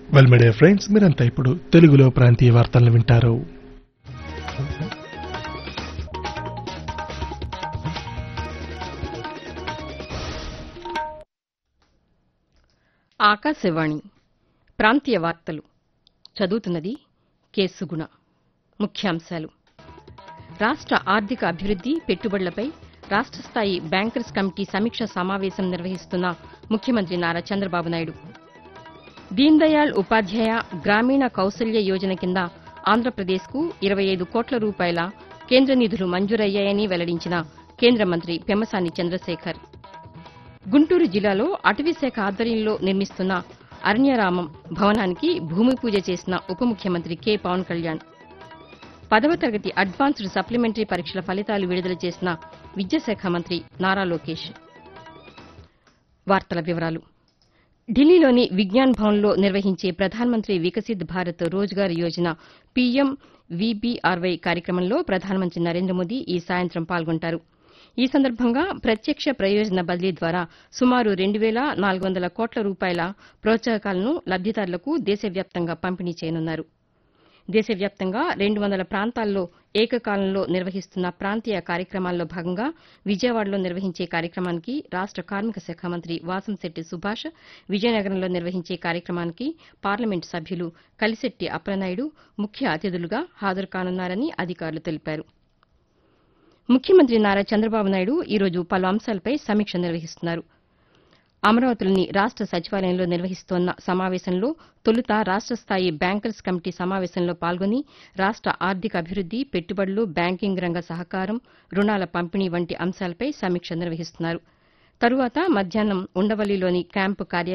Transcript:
well media friends మీరంతా ఇప్పుడు తెలుగులో ప్రాంతీయ వార్తలను వింటారు ఆకాశవాణి ప్రాంతీయ వార్తలు చదువుతున్నది కె సుగుణ ముఖ్యాంశాలు రాష్ట్ర ఆర్థిక అభివృద్ది పెట్టుబడులపై రాష్ట్ర స్థాయి బ్యాంకర్స్ కమిటీ సమీక్ష సమావేశం నిర్వహిస్తున్న ముఖ్యమంత్రి నారా చంద్రబాబు నాయుడు దీన్ దయాళ్ ఉపాధ్యాయ గ్రామీణ కౌశల్య యోజన కింద ఆంధ్రప్రదేశ్కు ఇరవై ఐదు కోట్ల రూపాయల కేంద్ర నిధులు మంజూరయ్యాయని వెల్లడించిన కేంద్ర మంత్రి పెమ్మసాని చంద్రశేఖర్ గుంటూరు జిల్లాలో అటవీశాఖ ఆధ్వర్యంలో నిర్మిస్తున్న అరణ్యరామం భవనానికి భూమి పూజ చేసిన ఉప ముఖ్యమంత్రి కె పవన్ కళ్యాణ్ పదవ తరగతి అడ్వాన్స్డ్ సప్లిమెంటరీ పరీక్షల ఫలితాలు విడుదల చేసిన విద్యాశాఖ మంత్రి నారా లోకేష్ వార్తల వివరాలు ఢిల్లీలోని విజ్ఞాన్ భవన్లో నిర్వహించే ప్రధానమంత్రి వికసిత్ భారత్ రోజ్గార్ యోజన పీఎం వీబీఆర్వై కార్యక్రమంలో ప్రధానమంత్రి నరేంద్ర మోదీ ఈ సాయంత్రం పాల్గొంటారు ఈ సందర్భంగా ప్రత్యక్ష ప్రయోజన బదిలీ ద్వారా సుమారు రెండు వేల నాలుగు వందల కోట్ల రూపాయల ప్రోత్సాహకాలను లబ్దిదారులకు దేశవ్యాప్తంగా పంపిణీ చేయనున్నారు దేశవ్యాప్తంగా రెండు వందల ప్రాంతాల్లో ఏకకాలంలో నిర్వహిస్తున్న ప్రాంతీయ కార్యక్రమాల్లో భాగంగా విజయవాడలో నిర్వహించే కార్యక్రమానికి రాష్ట కార్మిక శాఖ మంత్రి వాసంశెట్టి సుభాష్ విజయనగరంలో నిర్వహించే కార్యక్రమానికి పార్లమెంటు సభ్యులు కలిశెట్టి అప్పలనాయుడు ముఖ్య అతిథులుగా హాజరు కానున్నారని అధికారులు తెలిపారు ముఖ్యమంత్రి నారా చంద్రబాబు నాయుడు ఈరోజు పలు అంశాలపై సమీక్ష నిర్వహిస్తున్నారు అమరావతిలోని రాష్ట సచివాలయంలో నిర్వహిస్తోన్న సమావేశంలో తొలుత రాష్ట స్థాయి బ్యాంకర్స్ కమిటీ సమావేశంలో పాల్గొని రాష్ట ఆర్థిక అభివృద్ది పెట్టుబడులు బ్యాంకింగ్ రంగ సహకారం రుణాల పంపిణీ వంటి అంశాలపై సమీక్ష నిర్వహిస్తున్నారు తరువాత మధ్యాహ్నం ఉండవల్లిలోని క్యాంపు కార్యాలయం